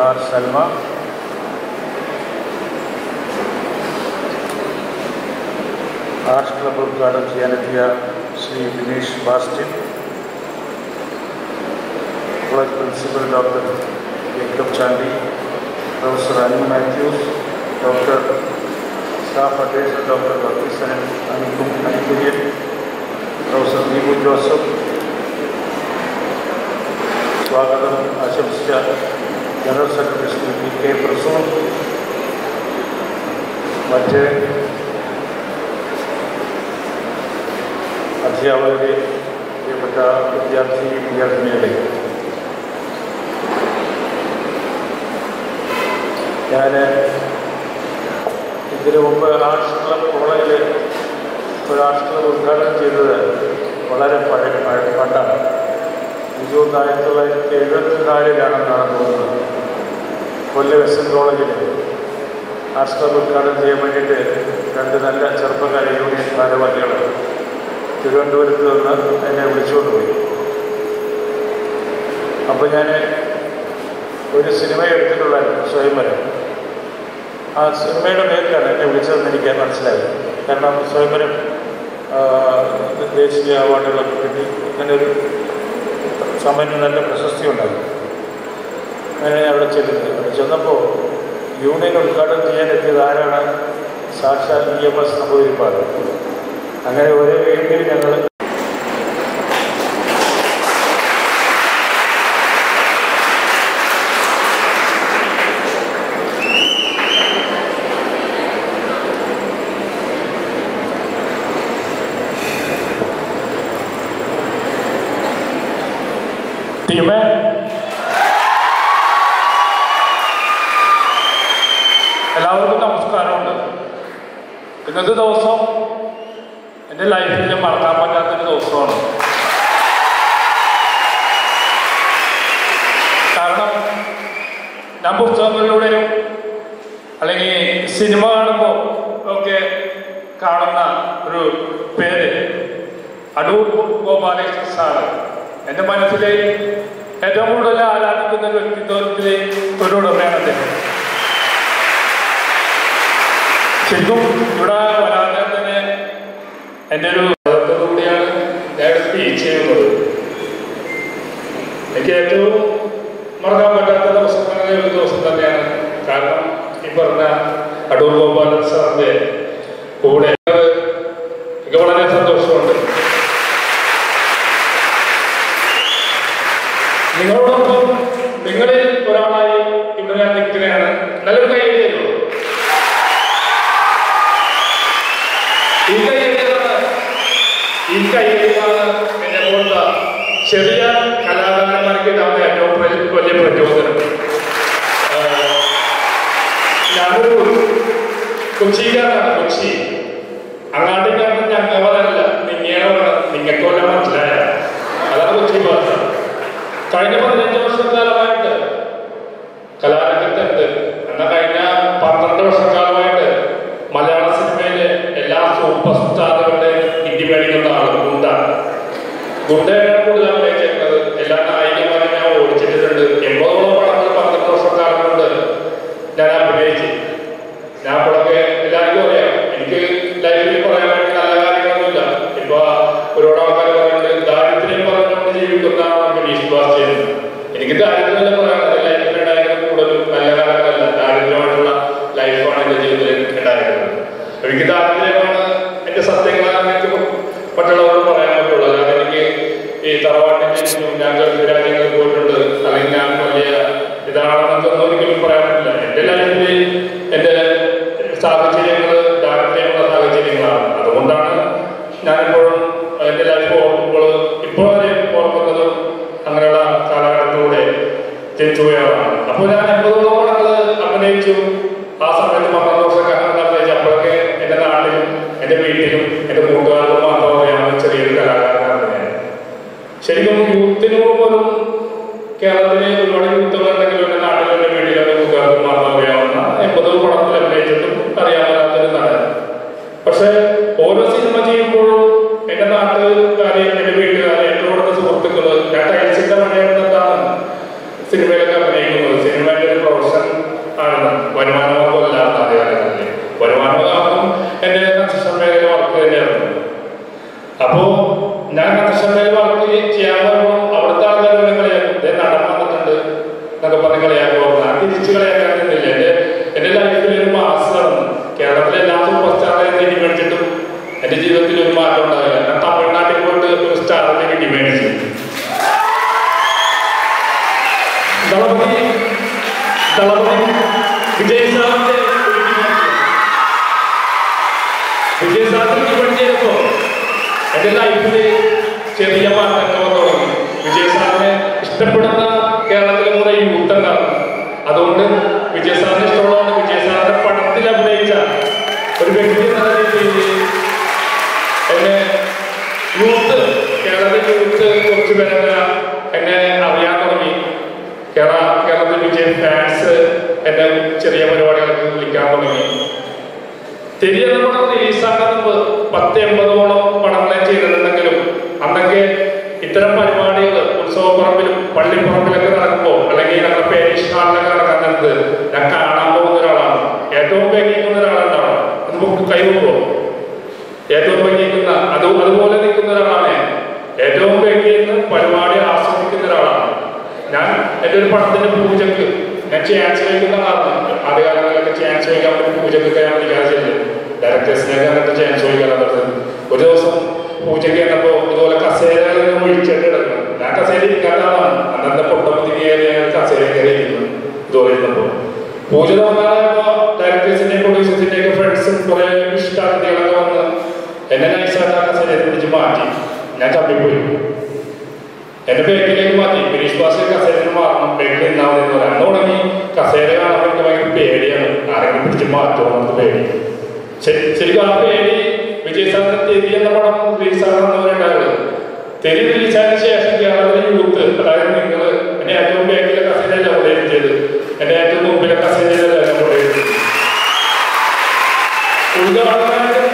R Salma arts club ഉദ്ഘാടനം ചെയ്യാനെത്തിയ Shri Bineesh Bastin college principal doctor Jacob Chandy professor Anil Mathews doctor staff advisor doctor Varghese അനിക്കും Anikurian professor Deepu Joseph സ്വാഗതം ആശംസിച്ച general secretary Shri P K Prasoon മറ്റ് അധ്യാപകരെ പ്രിയപ്പെട്ട വിദ്യാർത്ഥി വിദ്യാർത്ഥിനികളെ ഞാൻ ഇതിനു മുമ്പ് ആർട്സ് ക്ലബ് കോളേജിൽ ഒരു ആർട്സ് ക്ലബ് ഉദ്ഘാടനം ചെയ്തത് വളരെ പഴയ പഴ- പണ്ടാണ് എനിക്ക് തോന്നുന്നു ആയിരത്തി തൊള്ളായിരത്തി എഴുപത്തിനാലിലാണെന്നാണ് തോന്നുന്നത് കൊല്ലം എസ് എൻ കോളേജിൽ ആർട്സ് ക്ലബ് ഉദ്ഘാടനം ചെയ്യാൻ വേണ്ടിയിട്ട് രണ്ട് നല്ല ചെറുപ്പക്കാരെ യൂണിയൻ ഭാരവാഹികൾ തിരുവനന്തപുരത്ത് നിന്ന് എന്നെ വിളിച്ചുകൊണ്ട് പോയി അപ്പോൾ ഞാൻ ഒരു സിനിമ എടുത്തിട്ടുള്ളായിരുന്നു സ്വയംവരം ആ സിനിമയുടെ പേരിലാണ് എന്നെ വിളിച്ചതെന്ന് എനിക്ക് മനസ്സിലായത് കാരണം സ്വയംവരം ആ, ദേശീയ അവാർഡുകളൊക്കെ കിട്ടി അങ്ങനെ ഒരു സമയത്ത് നല്ല പ്രശസ്തി ഉണ്ടായിരുന്നു അങ്ങനെ ഞാൻ അവിടെ ചെല്ലുന്നത് അവിടെ ചെന്നപ്പോൾ യൂണിയൻ ഉദ്ഘാടനം ചെയ്യാൻ എത്തിയത് ആരാണ് സാക്ഷാൽ ഇ എം എസ് നമ്പൂതിരിപ്പാട് അങ്ങനെ ഒരേ വേദിയിൽ ഞങ്ങൾ ടീമേ എല്ലാവർക്കും നമസ്കാരമുണ്ട് ഇന്നത്തെ ദിവസം എൻ്റെ ലൈഫിൽ മറക്കാൻ പറ്റാത്തൊരു ദിവസമാണ് കാരണം ഞാൻ പുസ്തകങ്ങളിലൂടെയും അല്ലെങ്കിൽ സിനിമ കാണുമ്പോൾ ഒക്കെ കാണുന്ന ഒരു പേര് അടൂർ ഗോപാലകൃഷ്ണൻ സാറ് എൻ്റെ മനസ്സിൽ ഏറ്റവും കൂടുതൽ ആരാധിക്കുന്ന ഒരു വ്യക്തിത്വത്തിലെ ഒരു ഉടമയാണ് അദ്ദേഹം ശരിക്കും ഇവിടെ വരാതെ തന്നെ എൻ്റെ ഒരു കൂടിയാണ് ഞാൻ സ്പീച്ച് ചെയ്യുന്നത് എനിക്ക് ഏറ്റവും മറക്കാൻ പറ്റാത്ത ദിവസങ്ങളിൽ ഒരു ദിവസം തന്നെയാണ് കാരണം ഈ പറഞ്ഞ അടൂർ ഗോപാലൻ സാറിന്റെ കൂടെ എനിക്ക് വളരെ സന്തോഷമുണ്ട് നിങ്ങളോടൊപ്പം നിങ്ങളിൽ ഒരാളായി ഇവിടെ ഞാൻ നിൽക്കുകയാണ് നല്ലൊരു കൈ തരുമോ ഈ കൈയ്യടിയാണ് ഈ കൈയ്യടിയാണ് എന്നെ പോലുള്ള ചെറിയ കലാകാരന്മാർക്ക് ഉണ്ടാവുന്ന ഏറ്റവും വലിയ വലിയ പ്രചോദനം ആഹ് ഞാനൊരു കൊച്ചിയിലാണ് കൊച്ചി അങ്ങാട്ടേക്കാണ് ഞങ്ങളല്ല നിങ്ങളെ നിങ്ങൾക്ക് വല്ല മനസ്സിലായ അതാണ് കൊച്ചി ഭാഷ കഴിഞ്ഞ പതിനഞ്ച് വർഷക്കാലമായിട്ട് കലാരംഗത്തുണ്ട് എന്നാൽ കഴിഞ്ഞ പന്ത്രണ്ട് വർഷക്കാലമായിട്ട് മലയാള സിനിമയിലെ എല്ലാ സൂപ്പർ സ്റ്റാറുകളുടെയും ഇടി മേടിക്കുന്ന ആള് ഗുണ്ട ഗുണ്ടയാണ് കൂടുതൽ അഭിനയിച്ചിരുന്നത് എല്ലാ നായികമാരും ഞാൻ ഓടിച്ചിട്ടുണ്ട് എൺപതോളം പടങ്ങൾ പന്ത്രണ്ട് വർഷക്കാലം കൊണ്ട് ഞാൻ അഭിനയിച്ചു ഞാൻ അപ്പോഴൊക്കെ എല്ലാവർക്കും അറിയാം എനിക്ക് ലൈഫിൽ പറയാൻ വേണ്ടി നല്ല കാര്യങ്ങളൊന്നുമില്ല ഇപ്പൊ ഒരുപാട് ആൾക്കാർ പറയുന്നത് ദാരിദ്ര്യം പറഞ്ഞുകൊണ്ട് ജീവിക്കുന്ന ബിനീഷ് ബാസ്റ്റിൻ എനിക്ക് ദാരിദ്ര്യമല്ല പറയാനുള്ളത് ലൈഫിൽ ഉണ്ടായിരുന്നത് കൂടുതലും നല്ല കാലങ്ങളല്ല ദാരിദ്ര്യമായിട്ടുള്ള ലൈഫാണ് എന്റെ ജീവിതത്തിൽ ഉണ്ടായിരുന്നത് എനിക്ക് ദാരിദ്ര്യമാണ് എന്റെ സത്യങ്ങളാണ് എനിക്ക് മറ്റുള്ളവരോട് പറയാൻ പറ്റുള്ളൂ അല്ലാതെ എനിക്ക് ഈ തറവാട്ടിൽ ഞാൻ ഗൾഫ് രാജ്യങ്ങളിൽ പോയിട്ടുണ്ട് അല്ലെങ്കിൽ ഞാൻ വലിയ ഇതാണെന്നൊക്കെ ഒരിക്കലും പറയാൻ പറ്റില്ല എന്റെ ലൈഫിൽ എന്റെ സാഹചര്യങ്ങൾ ദാരിദ്ര്യമുള്ള സാഹചര്യങ്ങളാണ് അതുകൊണ്ടാണ് ഞാനിപ്പോഴും എന്റെ ലൈഫ് ഓർക്കുമ്പോൾ ഇപ്പോൾ വരെ ഓർക്കുന്നതും അങ്ങനെയുള്ള കാലഘട്ടത്തിലൂടെ ജനിച്ചുപോയതാണ് അപ്പോൾ ഞാൻ എൺപതോളം പടങ്ങൾ അഭിനയിച്ചു ആ സമയത്ത് പന്ത്രണ്ട് വർഷക്കാലം അഭിനയിച്ചു അപ്പോഴൊക്കെ എന്റെ നാട്ടിലും എന്റെ വീട്ടിലും എന്റെ കൂട്ടുകാർക്കും മാത്രം അറിയാവുന്ന ചെറിയൊരു കലാകാരനാണ് ഞാൻ ശരിക്കും യൂത്തിന് പോലും കേരളത്തിലെ ഒരുപാട് യൂത്തുകളുണ്ടെങ്കിലും എന്റെ നാട്ടിലും എന്റെ വീട്ടിലും എന്റെ കൂട്ടുകാർക്കും മാത്രം അറിയാവുന്ന എൺപത് പടത്തിൽ അഭിനയിച്ചിട്ടും അറിയാവുന്നൊരു നടൻ പക്ഷെ ഓരോ സിനിമ ചെയ്യുമ്പോഴും എന്റെ നാട്ടുകാരെ എന്റെ വീട്ടുകാരെ എന്റെ കൊടുത്ത സുഹൃത്തുക്കള് ഞാൻ ടൈൽസിന്റെ പണിയെടുത്തിട്ടാണ് സിനിമയിലൊക്കെ അഭിനയിക്കുന്നത് സിനിമയുടെ ഒരു അപ്പോ ഞാൻ കർഷകരെ വർക്ക് ചെയ്യാൻ പോകുമ്പോൾ അവിടുത്തെ ആൾക്കാർ എന്നെ കളിയാക്കും "ദേ നടൻ വന്നിട്ടുണ്ട് എന്നൊക്കെ പറഞ്ഞ് കളിയാക്കുമ്പോൾ ഞാൻ തിരിച്ചു കളിയാക്കാൻ നിന്നില്ല എന്റെ എന്റെ ലൈഫിൽ ഒരു മാസം നടന്നു കേരളത്തിലെ എല്ലാ സൂപ്പർ സ്റ്റാറിനെ ഇടി മേടിച്ചിട്ടും എന്റെ ജീവിതത്തിൽ ഒരു മാറ്റം ഉണ്ടാവില്ല ഞാൻ തമിഴ്നാട്ടിൽ പോയിട്ട് ഒരു സ്റ്റാറിനെ ഇടി മേടിച്ചു ദളപതി ദളപതി വിജയ് സാറിന്റെ ഒരു ഇടി മേടിച്ചു. വിജയ് സാറിന് ഇടി മേടിച്ചപ്പോ എന്റെ ലൈഫിൽ ചെറിയ മാറ്റങ്ങൾ വന്നു തുടങ്ങി വിജയ് സാറിനെ ഇഷ്ടപ്പെടുന്ന കേരളത്തിലെ കുറെ യൂത്ത് ഉണ്ടാകും അതുകൊണ്ട് വിജയ് സാറിനെ ഇഷ്ടമുള്ളതുകൊണ്ട് വിജയ് സാറിന്റെ പടത്തിൽ അഭിനയിച്ച ഒരു വ്യക്തി എന്ന രീതിയിൽ എന്നെ യൂത്ത് കേരളത്തിലെ യൂത്ത് കുറച്ച് പേരൊക്കെ എന്നെ അറിയാൻ തുടങ്ങി കേരള കേരളത്തിൽ വിജയ് ഫാൻസ് എന്നെ ചെറിയ പരിപാടികൾക്ക് വിളിക്കാൻ തുടങ്ങി തെരിയെന്ന പടം റിലീസാകാൻ മുമ്പ് പത്ത് എൺപതോളം പടങ്ങളെ ചെയ്തിട്ടുണ്ടെങ്കിലും അന്നൊക്കെ ഇത്തരം പരിപാടികൾ ഉത്സവപ്പറമ്പിലും പള്ളിപ്പറമ്പിലൊക്കെ നടക്കുമ്പോൾ അല്ലെങ്കിൽ നമ്മുടെ പേരീഷ് ഹാളിലൊക്കെ നടക്കാൻ നേരത്ത് ഞാൻ കാണാൻ പോകുന്ന ഒരാളാണ് ഏറ്റവും ഭംഗിക്കുന്ന ഒരാളുണ്ടാവണം അത് നമുക്ക് കൈവപ്പോ ഏറ്റവും ഭംഗിക്കുന്ന അത് അതുപോലെ നിൽക്കുന്ന ഒരാളാണ് ഞാൻ. ഏറ്റവും ഭംഗിയെന്ന് പരിപാടി ആസ്വദിക്കുന്ന ഒരാളാണ് ഞാൻ എൻ്റെ ഒരു പടത്തിന്റെ പൂജക്ക് ഞാൻ ചാൻസ് വയ്ക്കുന്ന ആളാണ് ആദ്യകാലങ്ങളിലൊക്കെ ചാൻസ് വയ്ക്കാൻ വേണ്ടി പൂജക്കൊക്കെ ഞാൻ വിളിക്കാതെ ചെയ്തത് ഡയറക്ടേഴ്സിനൊക്കെ അങ്ങനത്തെ ചാൻസ് വയ്ക്കാൻ പറ്റുന്നത് ഒരു ദിവസം പൂജയ്ക്ക് കണ്ടപ്പോൾ ഇതുപോലെ കസേരകൾ ഒഴിച്ചിട്ട് കിടക്കുന്നു ഞാൻ കസേര ഇരിക്കാത്ത ആളാണ് അന്നത്തെ പൊട്ടപ്പത്തി കയറി ഞാൻ കസേര കയറി ഇരിക്കുന്നു ഇതുപോലെ ഇരുന്നപ്പോൾ പൂജ തുടങ്ങാനായപ്പോ ഡയറക്ടേഴ്സിന്റെയും പ്രൊഡ്യൂസേഴ്സിന്റെയും ഒക്കെ ഫ്രണ്ട്സും കുറെ ഇഷ്ടാതിഥികളൊക്കെ വന്ന് എന്നെ നൈസായിട്ട് ആ കസേരയെ പിടിച്ച് മാറ്റി ഞാൻ തപ്പിപ്പോയി എന്റെ ബേക്കിലേക്ക് മാറ്റി ഫിനിഷ് പാസ് കസേരയിൽ മാറണം ബേക്കിൽ നിന്നാൽ മതി എന്ന് പറയാം അന്ന് തുടങ്ങി കസേര കാണുമ്പോൾ എനിക്ക് ഭയങ്കര പേടിയാണ് ആരെങ്കിലും പിടിച്ച് മാറ്റുമോ നമുക്ക് പേടി ശരി- ശരിക്കും ആ പേടി വിജയ് സാറിന്റെ തെരി എന്ന പടം റിലീസാണെന്നവരുണ്ടായത് തെരി റിലീസായതിനു ശേഷം കേരളത്തിലെ യൂത്ത് അതായത് നിങ്ങൾ എന്നെ ഏറ്റവും ബേക്കിലെ കസേരയല്ല കൊണ്ടുപോയിരുന്നത് എന്റെ ഏറ്റവും മുമ്പിലെ കസേരയല്ല ഞാൻ കൊണ്ടുപോയിരുന്നത് ഉദ്ഘാടനം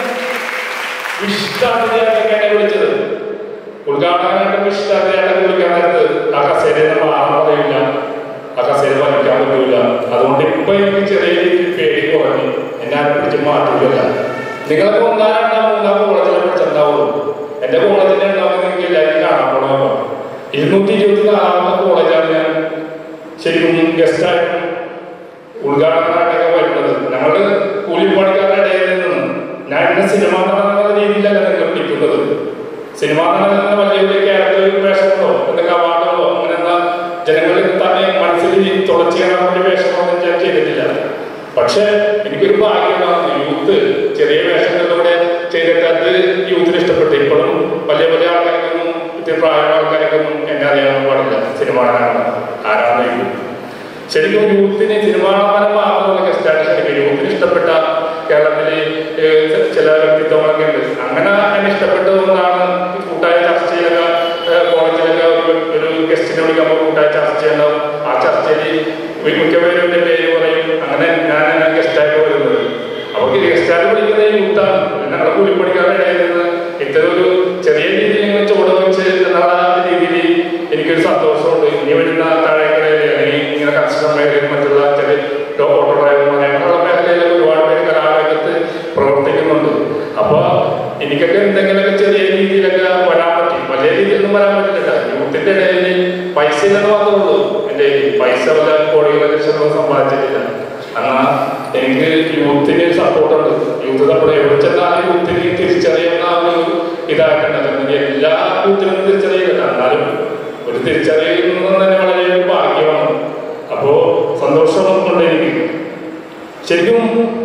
ഇഷ്ടാതിഥിയായിട്ടൊക്കെ എന്നെ വിളിച്ചത് ഉദ്ഘാടനമായിട്ട് ഇഷ്ടാതിഥിയായിട്ടൊക്കെ വിളിക്കാൻ നേരത്ത് ആ കസേരയിൽ മാറാൻ പറയില്ല ആ കസേര വലിക്കാൻ പറ്റൂല അതുകൊണ്ട് ഇപ്പൊ എനിക്ക് ചെറിയ രീതിയിൽ പേടി കുറഞ്ഞു എന്നെ ആരും പിടിച്ച് മാറ്റൂല നിങ്ങളൊക്കെ ഒന്നാം രണ്ടാം മൂന്നാം കോളേജിലെ പഠിച്ചിട്ടുണ്ടാവുള്ളൂ എന്റെ കോളേജിന്റെ ഉണ്ടാവുമ്പോൾ നിങ്ങൾക്ക് എല്ലാവരും കാണാൻ പോകണമല്ലോ ഇരുന്നൂറ്റി ഇരുപത്തി നാലാമത്തെ കോളേജാണ് ഞാൻ ശരിക്കും ഗസ്റ്റായിട്ടും ഉദ്ഘാടനമായിട്ടൊക്കെ വരുന്നത് ഞങ്ങള് കൂലിപ്പണിക്കാരുടെ ഇടയിൽ നിന്ന് ഞാൻ എന്നെ സിനിമ നടൻ എന്നുള്ള രീതിയിലല്ല നിങ്ങൾ വിളിക്കുന്നത് സിനിമ നടൻ എന്ന വലിയ വലിയ ക്യാരക്ടർ വേഷങ്ങളോ എന്തെങ്കിലും അവാർഡുകളോ അങ്ങനെ എന്താ ജനങ്ങളിൽ തന്നെ മനസ്സിൽ തുളച്ചു കയറാൻ വേണ്ടി വേഷങ്ങളൊന്നും ഞാൻ ചെയ്തിട്ടില്ല പക്ഷെ എനിക്കൊരു ഭാഗ്യമാണ് യൂത്ത് ചെറിയ വേഷങ്ങളിലൂടെ ചെയ്തിട്ട് അത് യൂത്തിന് ഇഷ്ടപ്പെട്ടു ഇപ്പോഴും വലിയ വലിയ ആൾക്കാർക്കൊന്നും ഇത്തിരി പ്രായമുള്ള ആൾക്കാർക്കൊന്നും എന്നെ അറിയാൻ പാടില്ല സിനിമ നടനാണ് ആരാണ് യൂത്ത് ശരിക്കും യൂത്തിന് സിനിമാപരം മാത്രമല്ല ഗസ്റ്റാണ് ശരിക്കും യൂത്തിന് ഇഷ്ടപ്പെട്ട കേരളത്തിലെ ഏഹ്, ചില വ്യക്തിത്വങ്ങളൊക്കെ ഉണ്ട് അങ്ങനെ എന്നെ ഇഷ്ടപ്പെട്ടതുകൊണ്ടാണ് കൂട്ടായ ചർച്ചയിലൊക്കെ ഏഹ്, കോളേജിലൊക്കെ ഒരു ഒരു ഗസ്റ്റിനെ വിളിക്കുമ്പോൾ കൂട്ടായ ചർച്ച ചെയ്യണം ആ ചർച്ചയിൽ മിക്കവരും എൻ്റെ പേര് പറയും അങ്ങനെ ഞാൻ ഗസ്റ്റായിട്ട് വരുന്നത് അവർക്ക് ഗസ്റ്റായിട്ട് വിളിക്കുന്നത് യൂത്താണ് ഞങ്ങളുടെ കൂലിപ്പണിക്കാരുടെ ഇടയിൽ നിന്ന് ഇത്തരം ഒരു ചെറിയ രീതിയിൽ ഇങ്ങനെ ചുവട് വെച്ച് എന്നുള്ള രീതിയിൽ എനിക്കൊരു സന്തോഷമുണ്ട് ഇനി വരുന്ന താഴേക്കടയിൽ അല്ലെങ്കിൽ ഇങ്ങനെ കൺസ്ട്രക്ഷൻ മേഖലയിൽ മറ്റുള്ള ചെറിയ ഓട്ടോ ഡ്രൈവർമാർ അങ്ങനെയുള്ള മേഖലയിൽ ഒരുപാട് പേര് കലാരംഗത്ത് പ്രവർത്തിക്കുന്നുണ്ട് അപ്പൊ എനിക്കൊക്കെ എന്തെങ്കിലുമൊക്കെ ചെറിയ രീതിയിലൊക്കെ വരാൻ പറ്റി വലിയ രീതിയിലൊന്നും വരാൻ പറ്റില്ല യൂത്തിന്റെ ഇടയിൽ പൈസ ഇല്ലെന്ന് മാത്രമേ ഉള്ളൂ എൻ്റെ കയ്യിൽ. പൈസ വല്ല കോടികളെ ലക്ഷങ്ങളൊന്നും സമ്പാദിച്ചിട്ടില്ല എന്നാ എനിക്ക് യൂത്തിന് സപ്പോർട്ടുണ്ട് യൂത്ത് സപ്പോർട്ട് എവിടെ ചെന്നാലും യൂത്തിന് തിരിച്ചറിയുന്ന ഒരു ഇതായിട്ടുണ്ട് അല്ലെങ്കിൽ എല്ലാ യൂത്തിനും തിരിച്ചറിയില്ല എന്നാലും ഒരു തിരിച്ചറിയുന്നത് തന്നെ വളരെ ഒരു ഭാഗ്യമാണ് അപ്പോ സന്തോഷമുണ്ട് എനിക്ക് ശരിക്കും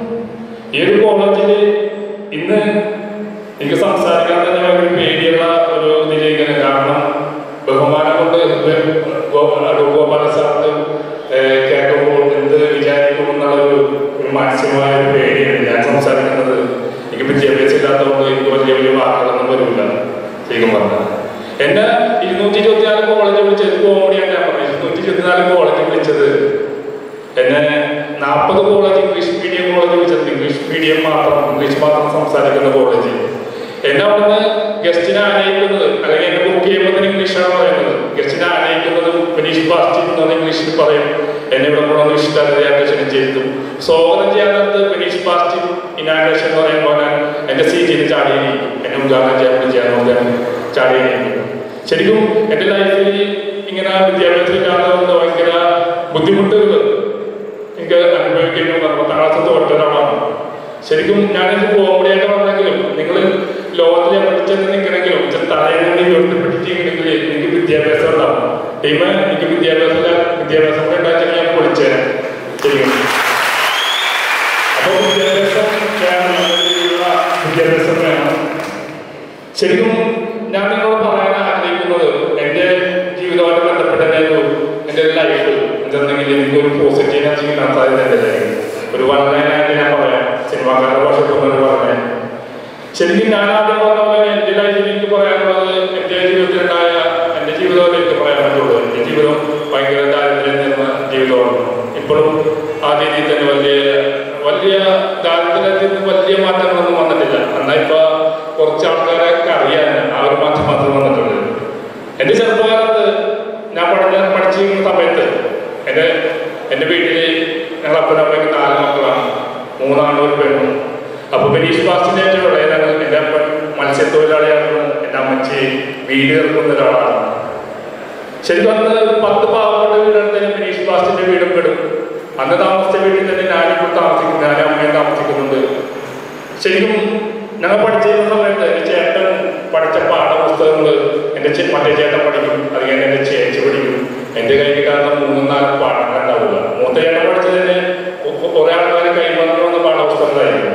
ഈ ഒരു കോളേജിൽ ഇന്ന് എനിക്ക് സംസാരിക്കാൻ തന്നെ ഭയങ്കര പേടിയുള്ള ഒരു ഇതിലേക്ക് കാരണം ബഹുമാനം കൊണ്ട് ഗോപാല സാറിന് കേൾക്കുമ്പോൾ എന്ത് വിചാരിക്കും എന്നുള്ള ഒരു ഒരു മാനസികമായ ഒരു പേടിയാണ് ഞാൻ സംസാരിക്കുന്നത് എനിക്ക് വിദ്യാഭ്യാസം ഇല്ലാത്തതുകൊണ്ട് എനിക്ക് വലിയ വലിയ വാക്കുകളൊന്നും വരില്ല ശരിക്കും പറഞ്ഞാൽ എന്നെ ഇരുന്നൂറ്റി ഇരുപത്തിനാല് കോളേജ് വിളിച്ചത് കോമഡിയാണ് ഞാൻ പറഞ്ഞത് ഇരുന്നൂറ്റി ഇരുപത്തിനാല് കോളേജ് വിളിച്ചത് എന്നെ നാൽപ്പത് കോളേജ് ഇംഗ്ലീഷ് മീഡിയം കോളേജ് വിളിച്ചത് ഇംഗ്ലീഷ് മീഡിയം മാത്രം ഇംഗ്ലീഷ് മാത്രം സംസാരിക്കുന്ന കോളേജ് എന്നെ അവിടുന്ന് ഗസ്റ്റിനെ ആനയിക്കുന്നത് അല്ലെങ്കിൽ എന്നെ ബുക്ക് ചെയ്യുമ്പോൾ ഇംഗ്ലീഷാണ് പറയുന്നത് ഗസ്റ്റിനെ ആനയിക്കുന്നത് ഫിനിഷ് പാസ്റ്റ് എന്നത് ഇംഗ്ലീഷിൽ പറയും എന്നെ ഇവിടെ കൊണ്ടുവന്ന് ഇഷ്ടാഗ്രേഷൻ ചെയ്തു സ്വാഗതം ചെയ്യാൻ നേരത്ത് ഫിനിഷ് പാസ്റ്റ് ഇനാഗ്രേഷൻ എന്ന് പറയുമ്പോൾ ഞാൻ എന്റെ സീറ്റിൽ ചാടിയിരിക്കും എന്നെ ഉദ്ഘാടനം ചെയ്യാൻ വിളിച്ചാൽ നോക്കാൻ ചാടിയാണ് ശരിക്കും എൻ്റെ ലൈഫിൽ ഇങ്ങനെ വിദ്യാഭ്യാസം ഇല്ലാത്തതുകൊണ്ട് ഭയങ്കര ബുദ്ധിമുട്ടുകൾ എനിക്ക് അനുഭവിക്കേണ്ടി വന്നു പത്താം ക്ലാസ് തോറ്റ ഒരാളാണ് ശരിക്കും ഞാനിത് കോമഡിയായിട്ട് പറഞ്ഞെങ്കിലും നിങ്ങൾ ലോകത്തിൽ എവിടെ ചെന്ന് നിൽക്കണമെങ്കിലും തലയിലൂടെ ഉയർത്തിപ്പിടിച്ചിട്ടുണ്ടെങ്കിൽ എനിക്ക് വിദ്യാഭ്യാസം ഉണ്ടാവും ടീമ എനിക്ക് വിദ്യാഭ്യാസം ഇല്ല വിദ്യാഭ്യാസം കൂടെ ഉണ്ടാക്കി ഞാൻ പൊളിച്ചേരാം ശരിക്കും അപ്പോൾ വിദ്യാഭ്യാസം വേണം നല്ല രീതിയിലുള്ള വിദ്യാഭ്യാസം വേണം ശരിക്കും ഞാൻ നിങ്ങളോട് പറയാൻ ആഗ്രഹിക്കുന്നത് എൻ്റെ ജീവിതമായിട്ട് ബന്ധപ്പെട്ട എൻ്റെ ഒരു എൻ്റെ ഒരു ലൈഫ് എന്തെന്നെങ്കിൽ എനിക്ക് ഒരു പോസിറ്റീവ് എനർജി കിട്ടാൻ സാധ്യത എൻ്റെ ലൈഫ് ഒരു വർണ്ണനായിട്ട് ഞാൻ പറയാം സിനിമാക്കാരുടെ ഭാഷക്കൊന്നും പറഞ്ഞാൽ ശരിക്കും ഞാൻ ആദ്യം പറഞ്ഞ പോലെ എൻ്റെ ലൈഫിൽ എനിക്ക് പറയാനുള്ളത് എൻ്റെ ജീവിതത്തിലുണ്ടായ എൻ്റെ ജീവിതമല്ല എനിക്ക് പറയാൻ പറ്റുള്ളൂ എൻ്റെ ജീവിതം ഭയങ്കര ദാരിദ്ര്യം നിന്ന ജീവിതമാണ് ഇപ്പോഴും ആ രീതിയിൽ തന്നെ വലിയ വലിയ ദാരിദ്ര്യത്തിൽ നിന്ന് വലിയ മാറ്റങ്ങളൊന്നും വന്നിട്ടില്ല എന്നാൽ ഇപ്പൊ കുറച്ച് ആൾക്കാരൊക്കെ അറിയാൻ ആ ഒരു മാറ്റം മാത്രം വന്നിട്ടുണ്ട് എൻ്റെ ചെറുപ്പകാലത്ത് ഞാൻ പഠിച്ച പഠിച്ചിരുന്ന സമയത്ത് എൻ്റെ എൻ്റെ വീട്ടിൽ ഞങ്ങൾ അപ്പനമ്മയ്ക്ക് നാല് മക്കളാണ് മൂന്നാണ് ഒരു പെണ്ണും അപ്പൊ ബനീഷ് ബാസിന്റെ ഏറ്റവും ഇളയതാണ് എൻ്റെ അപ്പൻ മത്സ്യത്തൊഴിലാളിയായിരുന്നു എൻ്റെ അമ്മച്ചി വീട് തീർക്കുന്ന ഒരാളാണ് ശരിക്കും അന്ന് പത്ത് പാവപ്പെട്ട വീടാണ് ബനീഷ് ബാസിന്റെ വീടും പെടും അന്ന് താമസിച്ച വീട്ടിൽ തന്നെ ഞാനിപ്പോൾ താമസിക്കുന്നു ഞാനും അമ്മയും താമസിക്കുന്നുണ്ട് ശരിക്കും ഞങ്ങൾ പഠിച്ചിരുന്ന സമയത്ത് എൻ്റെ ചേട്ടൻ പഠിച്ച പാഠപുസ്തകങ്ങൾ എൻ്റെ ചെ- മറ്റേ ചേട്ടൻ പഠിക്കും അത് കഴിഞ്ഞ് എൻ്റെ ചേച്ചി പഠിക്കും എൻ്റെ കയ്യിൽ കാരണം മൂന്നും നാല് പാഠങ്ങൾ ഉണ്ടാവില്ല മൂത്ത ചേട്ടൻ പഠിച്ചതിന് കുറെ ആൾക്കാർ കൈമാറുന്ന വന്ന പാഠപുസ്തകങ്ങളായിരുന്നു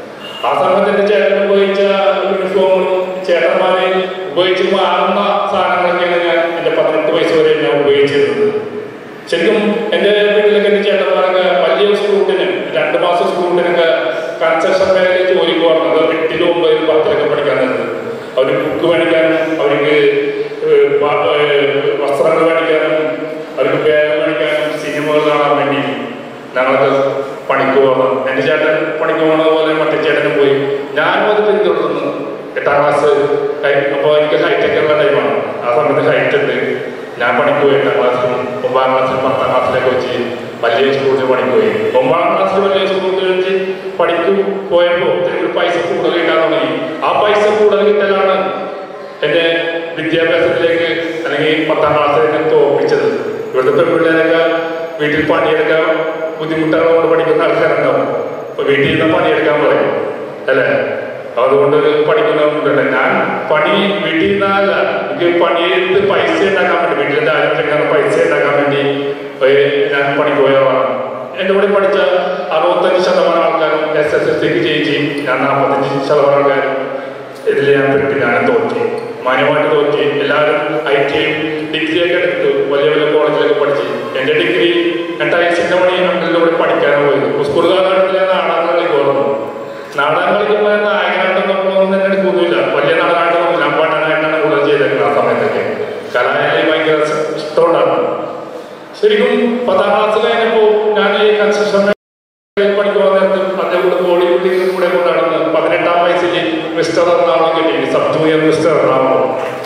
ആ സമയത്ത് എൻ്റെ ചേട്ടൻ ഉപയോഗിച്ച യൂണിഫോമും ചേട്ടന്മാരെ ഉപയോഗിച്ച് മാറുന്ന സാധനങ്ങളൊക്കെയാണ് ഞാൻ എൻ്റെ പതിനെട്ട് വയസ്സ് വരെ ഞാൻ ഉപയോഗിച്ചിരുന്നത് ശരിക്കും എൻ്റെ വീട്ടിലൊക്കെ എൻ്റെ ചേട്ടന്മാരൊക്കെ വലിയ സ്കൂട്ടിന് രണ്ട് മാസം സ്കൂട്ടിനൊക്കെ കൺസ്ട്രക്ഷൻ മേഖലയിൽ ജോലിക്ക് പോകുന്നത് എട്ടിലും ഒമ്പതിലും പത്തിലൊക്കെ പഠിക്കാൻ നിന്നത് അവർ ബുക്ക് മേടിക്കാനും അവർക്ക് ഏഹ്, വ- ഏഹ്, വസ്ത്രങ്ങൾ മേടിക്കാനും അവർക്ക് ബാഗ് മേടിക്കാനും സിനിമകൾ കാണാൻ വേണ്ടി ഞങ്ങളൊക്കെ പണിക്ക് പോകണം എൻ്റെ ചേട്ടൻ പണിക്ക് പോകുന്നത് പോലെ മറ്റേ ചേട്ടനും പോയി ഞാനും അത് പിന്തുടർന്നു എട്ടാം ക്ലാസ് അപ്പോൾ എനിക്ക് ഹൈറ്റൊക്കെ ഉള്ള ടൈമാണ് ആ സമയത്ത് ഹൈറ്റ് ഉണ്ട് ഞാൻ പണിക്ക് പോയി എട്ടാം ക്ലാസ്സിലും ഒമ്പതാം ക്ലാസ്സിലും പത്താം ക്ലാസ്സിലൊക്കെ വെച്ച് വലിയ സ്കൂളിൽ പണിക്ക് പോയി ഒമ്പതാം ക്ലാസ്സിൽ വലിയ സ്കൂളിൽ വെച്ച് പണിക്ക് പോയപ്പോൾ ഇത്തിരി പൈസ കൂടുതൽ കിട്ടാൻ തുടങ്ങി ആ പൈസ കൂടുതൽ കിട്ടലാണ് എൻ്റെ വിദ്യാഭ്യാസത്തിലേക്ക് അല്ലെങ്കിൽ പത്താം ക്ലാസ്സിലേക്ക് തോപ്പിച്ചത് ഇവിടുത്തെ പെൺപിള്ളേരൊക്കെ വീട്ടിൽ പണിയെടുക്കാൻ ബുദ്ധിമുട്ടുകളോട് പഠിക്കുന്ന ആൾക്കാരുണ്ടാവും അപ്പൊ വീട്ടിൽ നിന്ന് പണിയെടുക്കാൻ പറയും അല്ലേ അതുകൊണ്ട് പഠിക്കുന്നവരുണ്ട് ഞാൻ പണി വീട്ടിൽ നിന്നല്ല എനിക്ക് പണിയെടുത്ത് പൈസ ഉണ്ടാക്കാൻ വേണ്ടി വീട്ടിലെ ദാരിദ്ര്യം പൈസ ഉണ്ടാക്കാൻ വേണ്ടി ഏ, ഞാൻ പണിക്ക് പോയതാണ് എൻ്റെ കൂടെ പഠിച്ച അറുപത്തഞ്ച് ശതമാനം ആൾക്കാരും എസ് എസ് എൽ സിക്ക് ജയിച്ച് ഞാൻ നാൽപ്പത്തഞ്ച് ശതമാനം ആൾക്കാരും ഇതിൽ ഞാൻ പെട്ട് ഞാൻ തോറ്റി മാന്യമായിട്ട് തോറ്റി എല്ലാവരും ഐ ടിയും ഡിഗ്രിയൊക്കെ എടുത്തു വലിയ വലിയ കോളേജിലൊക്കെ പഠിച്ച് എൻ്റെ ഡിഗ്രി ഞാൻ ടൈൽസിൻ്റെ പണി അമ്പലിൻ്റെ കൂടെ പഠിക്കാനാണ് പോയത് സ്കൂൾ കാലഘട്ടത്തിൽ ഞാൻ നാടകം കളിക്കുമായിരുന്നു നാടകം കളിക്കുമ്പോൾ നായകനായിട്ട് നമ്മളൊന്നും തന്നെ എടുക്കൊന്നുമില്ല വലിയ നാടകമായിട്ട് നോക്കില്ല അമ്പാട്ടനായിട്ടാണ് കൂടുതൽ ചെയ്തേക്കുന്നത് ആ സമയത്തൊക്കെ കലാലയം ഭയങ്കര ഇഷ്ടമുണ്ടായിരുന്നു ശരിക്കും പത്താം ക്ലാസ് കഴിഞ്ഞപ്പോൾ ഞാൻ ഈ കൺസ്ട്രക്ഷൻ പഠിക്കുവാൻ നേരത്ത് അതേ കൂടെ ബോളിവുഡിൽ കൂടെ കൊണ്ട് നടന്ന് പതിനെട്ടാം വയസ്സിൽ മിസ്റ്റർ എറണാകുളം കിട്ടി sub junior mister Ernakulam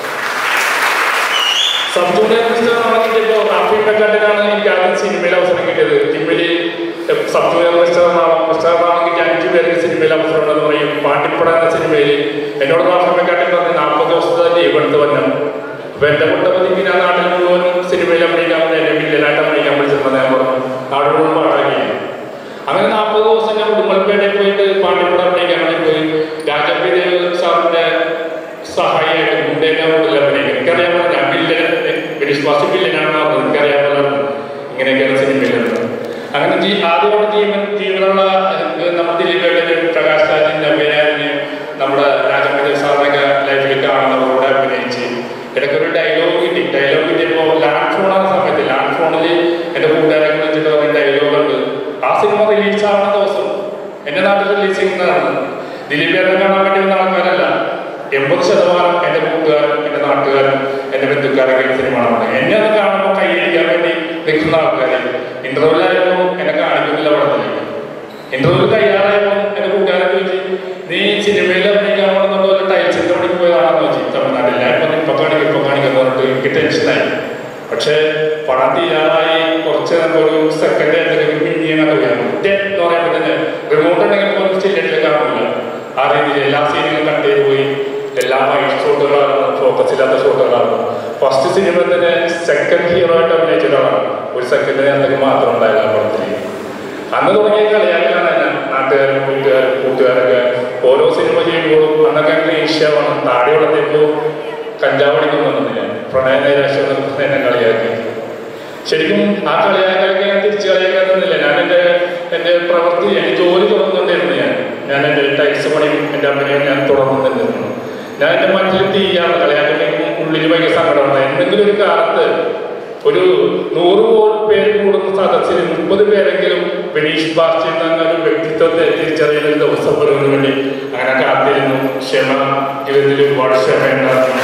sub junior mister Ernakulam കിട്ടിയപ്പോൾ റാഫി മെക്കാട്ടിനാണ് എനിക്ക് ആദ്യം സിനിമയിൽ അവസരം കിട്ടിയത് ടിമ്മില് sub junior mister Ernakulam mister Ernakulam കിട്ടിയ അഞ്ചു പേർക്ക് സിനിമയിൽ അവസരം ഉണ്ടെന്ന് പറയും പാണ്ടിപ്പട എന്ന സിനിമയിൽ എന്നോട് റാഫി മെക്കാട്ടി പറഞ്ഞ് നാൽപ്പത് ദിവസത്തെ ലീവ് എടുത്ത് വന്നു അപ്പൊ എന്റെ കുട്ടപ്പതിക്ക് ഞാൻ നാട്ടിൽ മുഴുവൻ സിനിമയിൽ അഭിനയിക്കാൻ വേണ്ടി എന്നെ വില്ലനായിട്ട് അഭിനയിക്കാൻ വിളിച്ചിരുന്നത് ഞാൻ പറഞ്ഞു നാട് മുഴുവൻ പാട്ടാക്കി അങ്ങനെ നാൽപ്പത് ദിവസം ഞാൻ ഉടുമ്പൽപേട്ടയിൽ പോയിട്ട് പാണ്ടിപ്പട അഭിനയിക്കാൻ വേണ്ടി പോയി രാജപ്പി ദേവ് സാറിന്റെ സഹായിയായിട്ട് മുണ്ടേന്റെ കൂടുതൽ അഭിനയിക്കും എനിക്കറിയാൻ ഞാൻ വില്ലൻ വിശ്വാസി വില്ലനാണെന്ന് പറഞ്ഞത് എനിക്കറിയാൻ പറ്റുന്നത് ഇങ്ങനെയൊക്കെയാണ് സിനിമയിലുള്ളത് അങ്ങനെ ജീ ആദ്യമായിട്ട് ജീവൻ ജീവനുള്ള ഏഹ്, നമ്മുടെ ദിലീപേട്ടനും പ്രകാശ് രാജിന്റെ അഭിനയം നമ്മുടെ രാജപ്പി ദേവ് സാറിനൊക്കെ ലൈഫിൽ കാണുന്നവരോട് അഭിനയിച്ച് ഇടയ്ക്ക് ഒരു ഡയലോഗ് കിട്ടി ഡയലോഗ് കിട്ടിയപ്പോൾ ലാൻഡ് ഫോൺ ആകുന്ന സമയത്ത് ലാൻഡ് ഫോണിൽ എന്റെ കൂട്ടുകാരൊക്കെ വെച്ചിട്ട് പറഞ്ഞ ഡയലോഗ് ഉണ്ട് ആ സിനിമ റിലീസ് ആവുന്ന ദിവസം എന്റെ നാട്ടിൽ റിലീസ് ചെയ്യുന്നതാണ് ദിലീപേരനെ കാണാൻ വേണ്ടി വന്ന ആൾക്കാരല്ല എൺപത് ശതമാനം എന്റെ കൂട്ടുകാരും എന്റെ നാട്ടുകാരും എന്റെ ബന്ധുക്കാരൊക്കെ ഈ സിനിമ കാണുന്നത് എന്നെ ഒന്ന് കാണുമ്പോൾ കൈയടിക്കാൻ വേണ്ടി നിൽക്കുന്ന ആൾക്കാര് ഇന്റർവ്യൂലായപ്പോൾ എന്നെ കാണിക്കുന്നില്ല പടത്തിലേക്ക് ഇന്റർവ്യൂ തയ്യാറായപ്പോൾ എന്റെ കൂട്ടുകാരൻ ചോദിച്ചു നീ സിനിമയിൽ അഭിനയിക്കാൻ പോകുന്നുണ്ടോ അല്ല ടൈൽസിന്റെ പണിക്ക് പോയതാണെന്ന് ചോദിച്ചു തമിഴ്നാട്ടിൽ ഞാൻ ഇപ്പൊ ഇപ്പൊ കാണിക്കും ഇപ്പൊ കാണിക്കുന്നു പറഞ്ഞിട്ട് എനിക്ക് ടെൻഷനായി പക്ഷേ പണം തീരാറായി കുറച്ച് നേരം ഒരു സെക്കൻഡ് എന്തെങ്കിലും മിന്നിയെന്നൊക്കെ വരാം ഒറ്റ എന്ന് പറയുമ്പോൾ തന്നെ റിമോട്ട് ഉണ്ടെങ്കിൽ പോലും ചില്ലറ്റിൽ കാണില്ല ആ രീതിയിൽ എല്ലാ സീനുകളും കട്ട് ചെയ്ത് പോയി എല്ലാം മൈൽഡ് ഷോട്ടുകളാണ് ഫോക്കസ് ഇല്ലാത്ത ഷോട്ടുകളാണ് ഫസ്റ്റ് സിനിമ തന്നെ സെക്കൻഡ് ഹീറോ ആയിട്ട് അഭിനയിച്ച ഒരാളാണ് ഒരു സെക്കൻഡ് നേരത്തേക്ക് മാത്രം ഉണ്ടായില്ല ആ പടത്തിൽ അന്ന് തുടങ്ങിയ കളിയാക്കലാണ് ഞാൻ നാട്ടുകാരും വീട്ടുകാരും കൂട്ടുകാരൊക്കെ ഓരോ സിനിമ ചെയ്യുമ്പോഴും അന്നൊക്കെ അങ്ങനെ ഈശ്വരമാണ് താടി വളർത്തിയപ്പോൾ കഞ്ചാവ് അടിക്കുന്നു ഞാൻ പ്രണയ നൈരാശ്യം എന്നെ കളിയാക്കി ശരിക്കും ആ കളിയാക്കലൊക്കെ ഞാൻ തിരിച്ചു കളിയാക്കാന്നില്ല ഞാൻ എൻ്റെ എൻ്റെ പ്രവൃത്തി എനിക്ക് ജോലി തുടർന്നുകൊണ്ടിരുന്നു ഞാൻ ഞാൻ എൻ്റെ ടൈൽസ് പണിയും എൻ്റെ അമ്മയും ഞാൻ തുടർന്നുകൊണ്ടിരുന്നു ഞാൻ എൻ്റെ മനസ്സിൽ തീയാണ് കളിയാക്കലും ഉള്ളിൽ ഭയങ്കര സങ്കടമാണ് എന്തെങ്കിലും ഒരു കാലത്ത് ഒരു നൂറ് കോടി പേര് കൂടുന്ന സദസ്സിൽ മുപ്പത് പേരെങ്കിലും ബിനീഷ് ബാസ്റ്റി എന്ന ഒരു വ്യക്തിത്വത്തെ തിരിച്ചറിയുന്ന ഒരു ദിവസം വരുന്നതിന് വേണ്ടി അങ്ങനെ കാത്തിരുന്നു ക്ഷമ ജീവിതത്തിൽ ഒരുപാട് ക്ഷമയുണ്ടായിരുന്നു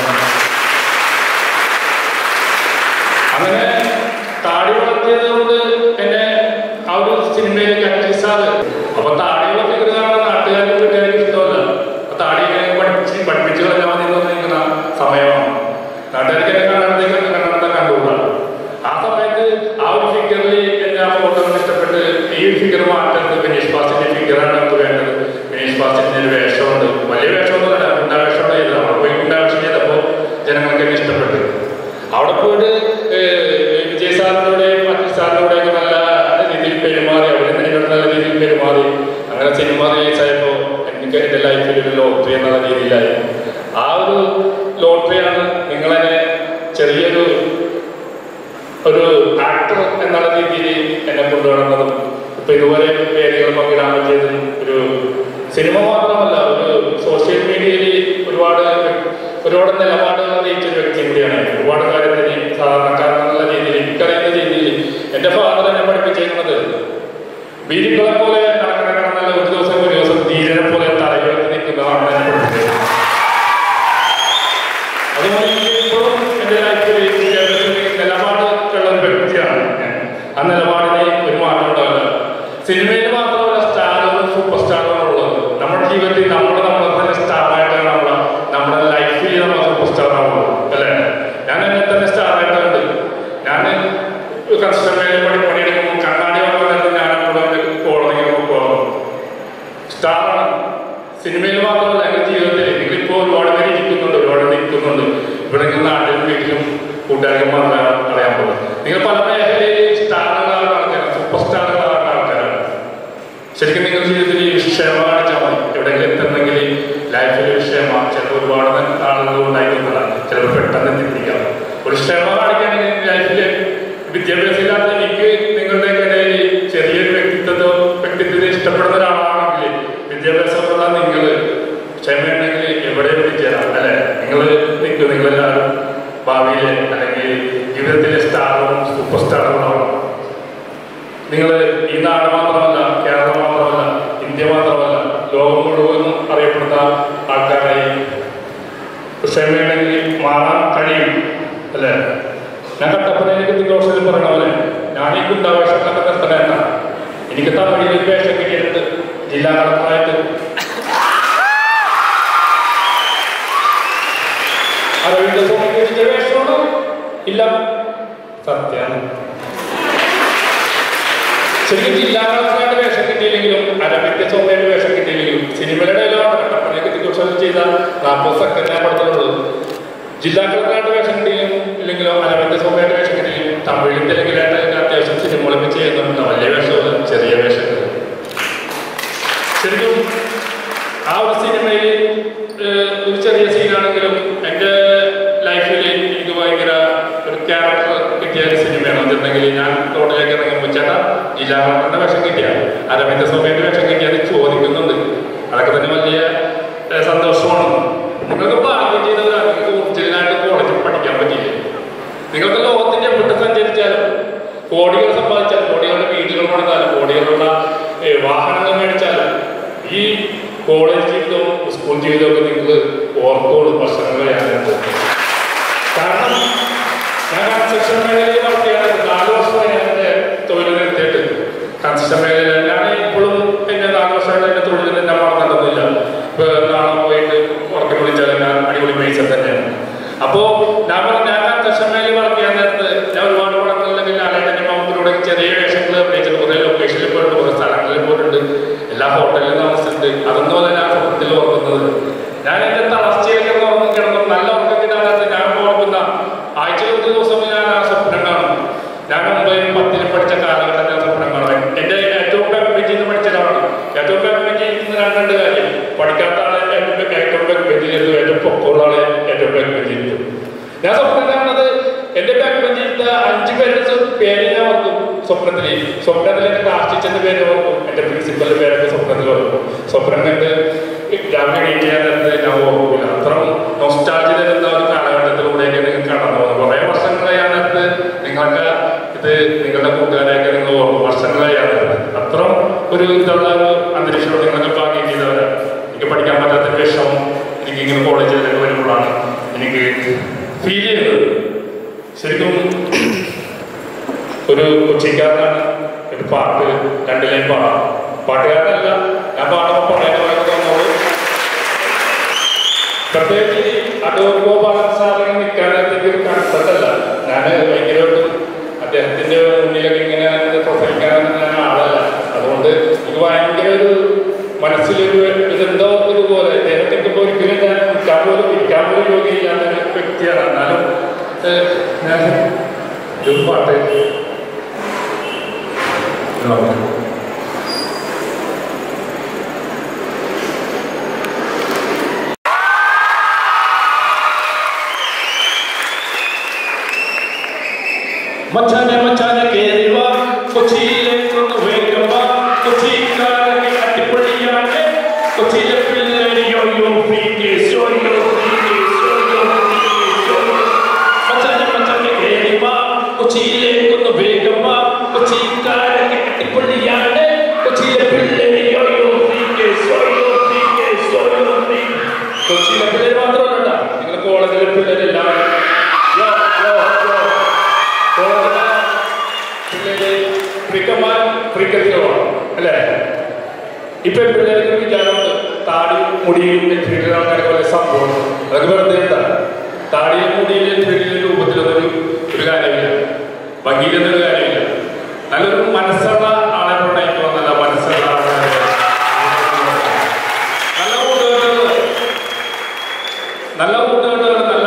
അങ്ങനെ താടി വളർത്തിയത് കൊണ്ട് എന്നെ ആ ഒരു സിനിമയിലേക്ക് അക്ടീസാറ് അപ്പൊ താടിയുള്ള ഫിഗർ കാണുന്ന നാട്ടുകാർക്ക് വീട്ടുകാർക്ക് ഇഷ്ടമല്ല അപ്പൊ താടി ഇങ്ങനെ പഠിച്ച് പഠിപ്പിച്ച് കളഞ്ഞാൽ മതി എന്ന് പറഞ്ഞിരിക്കുന്ന സമയമാണ് നാട്ടുകാർക്ക് എന്നെ കാണുന്നതേക്ക് കണ്ണട കണ്ടുകൂടാ ആ സമയത്ത് ആ ഒരു ഫിഗറിൽ എന്നെ ആ ഫോട്ടോ ഇഷ്ടപ്പെട്ട് ഈ ഫിഗർ മാറ്റരുത് ബിനീഷ് ബാസിന്റെ ഫിഗറാണ് നമുക്ക് വേണ്ടത് ബിനീഷ് ബാസിന്റെ ഒരു വേഷമുണ്ട് വലിയ വേഷമൊന്നുമല്ല ഗുണ്ടാവേഷം ചെയ്തത് അവിടെ പോയി ഗുണ്ടാവേഷം ചെയ്തപ്പോൾ ജനങ്ങൾക്ക് എന്നെ ഇഷ്ടപ്പെട്ടു അവിടെ പോയിട്ട് ഏഹ്, വിജയ് സാറിനോടെ മറ്റു സാറിനോടെ ഒക്കെ നല്ല രീതിയിൽ പെരുമാറി അവിടെ നിന്ന് നല്ല രീതിയിൽ പെരുമാറി അങ്ങനെ സിനിമ റിലീസ് ആയപ്പോൾ എനിക്ക് എൻ്റെ ലൈഫിൽ ഒരു ലോട്ടറി എന്നുള്ള രീതിയിലായി ആ ഒരു ലോട്ടറിയാണ് നിങ്ങളെന്നെ ചെറിയൊരു ഒരു ആക്ടർ എന്നുള്ള രീതിയിൽ എന്നെ കൊണ്ടുവരുന്നതും ഇപ്പൊ ഇതുപോലെ പേരുകൾ പങ്കിടാൻ പറ്റിയതും ഒരു സിനിമ മാത്രമല്ല ഒരു സോഷ്യൽ മീഡിയയിൽ ഒരുപാട് ഒരുപാട് നിലപാടുകൾ അറിയിച്ച ഒരു വ്യക്തി കൂടിയാണ് ഒരുപാട് കാര്യത്തിന് സാധാരണക്കാരെന്നുള്ള രീതിയിൽ എനിക്കറിയുന്ന രീതിയിൽ എന്റെ ഫാദർ എന്നെ പഠിപ്പിച്ചിരുന്നത് ബീരികളെ പോലെ നടക്കണ കിടന്നല്ല ഒരു ദിവസം ഒരു ദിവസം ധീരനെ പോലെ തലയുയർത്തി നിൽക്കുന്നതാണ് എന്നെ പഠിപ്പിച്ചത് അതുകൊണ്ട് ഇപ്പോഴും എൻ്റെ ലൈഫിൽ വിദ്യാഭ്യാസത്തിൽ നിലപാടുള്ള ഒരു വ്യക്തിയാണ് ഞാൻ. ആ നിലപാടിന് ഒരു മാറ്റം ഉണ്ടാവില്ല സിനിമയിൽ മാത്രമല്ല സ്റ്റാറുകളും സൂപ്പർ സ്റ്റാറുകളും ഉള്ളത് നമ്മുടെ ജീവിതത്തിൽ നമ്മുടെ നമ്മളെ തന്നെ സ്റ്റാറായിട്ടാണ് നമ്മളെ നമ്മുടെ ലൈഫിൽ നമ്മൾ സൂപ്പർ സ്റ്റാർ ആവുള്ളൂ അല്ലേ ഞാൻ എന്നെ തന്നെ സ്റ്റാറായിട്ടുണ്ട് ഞാൻ കൺസ്ട്രക്ഷൻ മേഖല പണി പണിയെടുക്കുമ്പോൾ കണ്ണാടി വന്നത് ഞാൻ കൂടെ കോളനിക്ക് പോകുന്നു സ്റ്റാറാണ് സിനിമയിൽ മാത്രമല്ല എൻ്റെ ജീവിതത്തിൽ നിങ്ങളിപ്പോൾ ഒരുപാട് പേര് ഇരിക്കുന്നുണ്ട് ഒരുപാട് നിൽക്കുന്നുണ്ട് ഇവിടെ നിങ്ങൾ നാട്ടിലും വീട്ടിലും കൂട്ടുകാരന്മാർ അറിയാൻ പോകും നിങ്ങൾ പല മേഖലയിൽ സ്റ്റാറുകളാണ് ആൾക്കാരാണ് സൂപ്പർ സ്റ്റാറുകളാണ് ആൾക്കാരാണ് ശരിക്കും നിങ്ങൾ ജീവിതത്തിൽ ഈ ക്ഷമ കാണിച്ചാൽ മതി എവിടെയെങ്കിലും എത്തണമെങ്കിൽ ലൈഫിൽ ഒരു ക്ഷമ ചിലപ്പോൾ ഒരുപാട് ആളുകൾ ഉണ്ടായിരിക്കുന്നതാണ് ചിലപ്പോൾ പെട്ടെന്ന് എത്തിപ്പിടിക്കാം ഒരു ക്ഷമ കാണിക്കുകയാണെങ്കിൽ ലൈഫിൽ വിദ്യാഭ്യാസം ഇല്ലാത്ത എനിക്ക് നിങ്ങളുടെ ഇടയിൽ ചെറിയൊരു വ്യക്തിത്വത്തോ വ്യക്തിത്വത്തെ ഇഷ്ടപ്പെടുന്ന ഒരാളാണെങ്കിൽ വിദ്യാഭ്യാസമുള്ള നിങ്ങൾ ക്ഷമയുണ്ടെങ്കിൽ എവിടെയും എത്തിച്ചേരാം അല്ലെ നിങ്ങൾ നിൽക്കും നിങ്ങളെല്ലാവരും ഭാവിയിൽ അല്ലെങ്കിൽ ജീവിതത്തിലെ സ്റ്റാറും സൂപ്പർ സ്റ്റാറുകളാണ് നിങ്ങൾ ഈ നാട് മാത്രമല്ല കേരളം മാത്രമല്ല ഇന്ത്യ മാത്രമല്ല ലോകം മുഴുവനും അറിയപ്പെടുന്ന ആൾക്കാരായി ക്ഷമയുണ്ടെങ്കിൽ മാറാൻ കഴിയും അല്ലേ ഞാൻ കട്ടപ്പനയിലേക്ക് ദിഗോഷത്തിൽ പറഞ്ഞ പോലെ ഞാൻ ഈ ഗുണ്ടാവേഷങ്ങളൊക്കെ നിർത്തണേണ്ട എനിക്ക് തമിഴിൽ ഒരു വേഷം കിട്ടിയിട്ടുണ്ട് ജില്ലാ കളക്ടറായിട്ട് അരവിന്ദ് സ്വാമിക്ക് കിട്ടിയ വേഷമാണോ ഇല്ല സത്യം ശരിക്കും ജില്ലാ കളക്ടറായിട്ട് വേഷം കിട്ടിയില്ലെങ്കിലും അരവിന്ദ് സ്വാമിയുടെ വേഷം കിട്ടിയില്ലെങ്കിലും സിനിമയുടെ ഡയലോഗാണ് കട്ടപ്പനയ്ക്ക് ദിഗോഷത്തിൽ ചെയ്ത നാൽപ്പത് സെക്കൻഡ് ഞാൻ പഠിത്തമുള്ളത് ജില്ലാ കളക്ടറായിട്ട് വേഷം കിട്ടിയും ഇല്ലെങ്കിലോ അരവിന്ദ് സ്വാമിയുടെ വേഷം കിട്ടിയും തമിഴിൽ തെലുങ്കിലായിട്ട് അത്യാവശ്യം സിനിമകളൊക്കെ ചെയ്യുന്നുണ്ട് വലിയ വേഷമല്ല ചെറിയ വേഷങ്ങൾ ശരിക്കും ആ ഒരു സിനിമയിൽ ഏഹ്, ഒരു ചെറിയ സീനാണെങ്കിലും എൻ്റെ ലൈഫിൽ എനിക്ക് ഭയങ്കര ഒരു ക്യാരക്ടർ കിട്ടിയ ഒരു സിനിമയാണ് അതുണ്ടെങ്കിൽ ഞാൻ റോഡിലേക്ക് ഇറങ്ങുമ്പോൾ ചേട്ടാ ജില്ലാ കളക്ടറിന്റെ വേഷം കിട്ടിയ അരവിന്ദ് സ്വാമിയുടെ വേഷം കിട്ടിയത് ചോദിക്കുന്നുണ്ട് അതൊക്കെ തന്നെ വലിയ ഏഹ്, സന്തോഷമാണ് നിങ്ങൾക്ക് ഭാഗ്യം ചെയ്തവരാണ് നിങ്ങൾക്ക് ഒറിജിനലായിട്ട് കോളേജിൽ പഠിക്കാൻ പറ്റിയില്ല നിങ്ങൾക്ക് ലോകത്തിന്റെ എവിടെ സഞ്ചരിച്ചാലും കോടികൾ സമ്പാദിച്ചാലും കോടികളുടെ വീടുകൾ പണിതാലും കോടികളുള്ള ഏഹ്, വാഹനങ്ങൾ മേടിച്ചാലും ഈ കോളേജ് ജീവിതവും സ്കൂൾ ജീവിതവും ഒക്കെ നിങ്ങൾ ഓർക്കോളൂ വർഷങ്ങളെയാണ് കാരണം ഞാൻ കൺസ്ട്രക്ഷൻ മേഖലയിൽ വർക്കിയാണ് നാല് വർഷമായി ഞാൻ എൻ്റെ തൊഴിൽ നിർത്തിയിട്ട് കൺസ്ട്രക്ഷൻ മേഖലയിൽ ഞാൻ ഇപ്പോഴും എൻ്റെ നാല് വർഷമായിട്ട് എൻ്റെ തൊഴിൽ തന്നെ മറന്നിട്ടൊന്നുമില്ല ഇപ്പൊ നാളെ പോയിട്ട് ഉറക്കെ വിളിച്ചാൽ ഞാൻ അടിപൊളി പൈസ തന്നെയാണ് അപ്പോ ഞാൻ പറഞ്ഞ ഞാൻ കൺസ്ട്രക്ഷൻ മേഖലയിൽ വർക്ക് ചെയ്യാൻ നേരത്ത് ഞാൻ ഒരുപാട് പടങ്ങളിലൊക്കെ ലാലേട്ടൻ്റെ മൗത്തിലൂടെ ചെറിയ വേഷങ്ങൾ അഭിനയിച്ചിട്ട് കുറേ ലൊക്കേഷനിൽ പോയിട്ടുണ്ട് കുറേ സ്ഥലങ്ങളിൽ പോയിട്ടുണ്ട് എല്ലാ ഹോട്ടലിലും താമസിച്ചിട്ടുണ്ട് അതൊന്നും അല്ല ഞാൻ സ്വപ്നത്തിൽ ഓർക്കുന്നത് ഞാൻ എൻ്റെ തളർച്ചയിലേക്ക് ഒരാളെ എൻ്റെ ബാക്ക് ബെഞ്ചിൽ ഞാൻ സ്വപ്നം കാണുന്നത് എൻ്റെ ബാക്ക് ബെഞ്ചിൽ അഞ്ച് പേരുടെ പേര് ഞാൻ ഓർക്കും സ്വപ്നത്തിൽ സ്വപ്നത്തിൽ എൻ്റെ ക്ലാസ് ടീച്ചറിന്റെ പേര് ഓർക്കും എൻ്റെ പ്രിൻസിപ്പലിന്റെ പേരൊക്കെ സ്വപ്നത്തിൽ ഓർക്കും സ്വപ്നം കണ്ട് രാവിലെ എണീറ്റ് ഞാൻ നേരത്തെ ഞാൻ ഓർക്കില്ല അത്രയും നൊസ്റ്റാൾജി തരുന്ന ഒരു കാലഘട്ടത്തിലൂടെയൊക്കെ നിങ്ങൾ കടന്നു പോകുന്നത് കുറേ വർഷങ്ങളായി ആ നേരത്ത് നിങ്ങൾക്ക് ഇത് നിങ്ങളുടെ കൂട്ടുകാരെയൊക്കെ നിങ്ങൾ ഓർക്കും വർഷങ്ങളായി ആ നേരത്ത് അത്രയും ഒരു ഇതുള്ള ഒരു അന്തരീക്ഷം നിങ്ങളൊക്കെ ഭാഗ്യം ചെയ്തവരാണ് എനിക്ക് പഠിക്കാൻ പറ്റാത്ത വിഷമം എനിക്ക് ഇങ്ങനെ കോളേജിലൊക്കെ വരുമ്പോഴാണ് എനിക്ക് ഫീൽ ചെയ്യുന്നത് ശരിക്കും ഒരു കൊച്ചിക്കാരനാണ് ഒരു പാട്ട് രണ്ട് ലൈൻ പാടാം പാട്ടുകാരനല്ല ഞാൻ പാടുമ്പോൾ പറയാൻ തോന്നുന്നത് പ്രത്യേകിച്ച് അടൂർ ഗോപാലൻ സാറിന് നിൽക്കാനായിട്ട് ഒരു കൺസെപ്റ്റല്ല ഞാൻ ഭയങ്കരമായിട്ടും അദ്ദേഹത്തിന്റെ മുന്നിലൊക്കെ ഇങ്ങനെ പ്രസംഗിക്കാൻ ഞാൻ ആളല്ല അതുകൊണ്ട് എനിക്ക് ഭയങ്കര ഒരു മനസ്സിലൊരു ഇതെന്തോ ഇതുപോലെ അദ്ദേഹത്തിന്റെ ഇപ്പോൾ ഒരിക്കലും ഞാൻ നിൽക്കാൻ പോലും നിൽക്കാൻ പോലും യോഗ്യയില്ലാത്ത ഒരു വ്യക്തിയാണ് എന്നാലും ഏഹ്, ഞാൻ ഒരു പാട്ട് നോക്കാം മച്ചാനെ മച്ചാനെ കേറി വാ കൊച്ചിയിലേക്കൊന്ന് വേഗം വാ കൊച്ചിക്കാരനെ അടിപൊളിയാണ് കൊച്ചിയിലെ പിള്ളേര് yo yo freaks yo yo freaks yo yo freaks yo yo മച്ചാനെ മച്ചാനെ കേറി വാ കൊച്ചിയിലേക്കൊന്ന് വേഗം വാ കൊച്ചിക്കാരനെ അടിപൊളിയാണ് കൊച്ചിയിലെ പിള്ളേര് yo yo freaks yo yo freaks yo yo freaks കൊച്ചിയിലെ പിള്ളേര് മാത്രമല്ല നിങ്ങൾ കോളേജിലെ പിള്ളേരെല്ലാം യോ യോ യോ ക്രിക്കന്മാരും ക്രിക്കറ്റുകളാണ് അല്ലേ ഇപ്പൊ പിള്ളേർക്ക് വിചാരമുണ്ട് താടി മുടിയും നെറ്റിയിലാണ് പോലെ സംഭവം അതൊക്കെ വെറുതെ എന്താ താടിയും മുടിയും നെറ്റിയിലെ രൂപത്തിലൊന്നൊരു ഒരു കാര്യമില്ല ഭംഗിയിലൊന്നൊരു കാര്യമില്ല നല്ലൊരു മനസ്സുള്ള ആളെ പ്രണയിക്കുക നല്ല മനസ്സുള്ള ആളെ നല്ല കൂട്ടുകെട്ടുകൾ നല്ല കൂട്ടുകെട്ടുകൾ നല്ല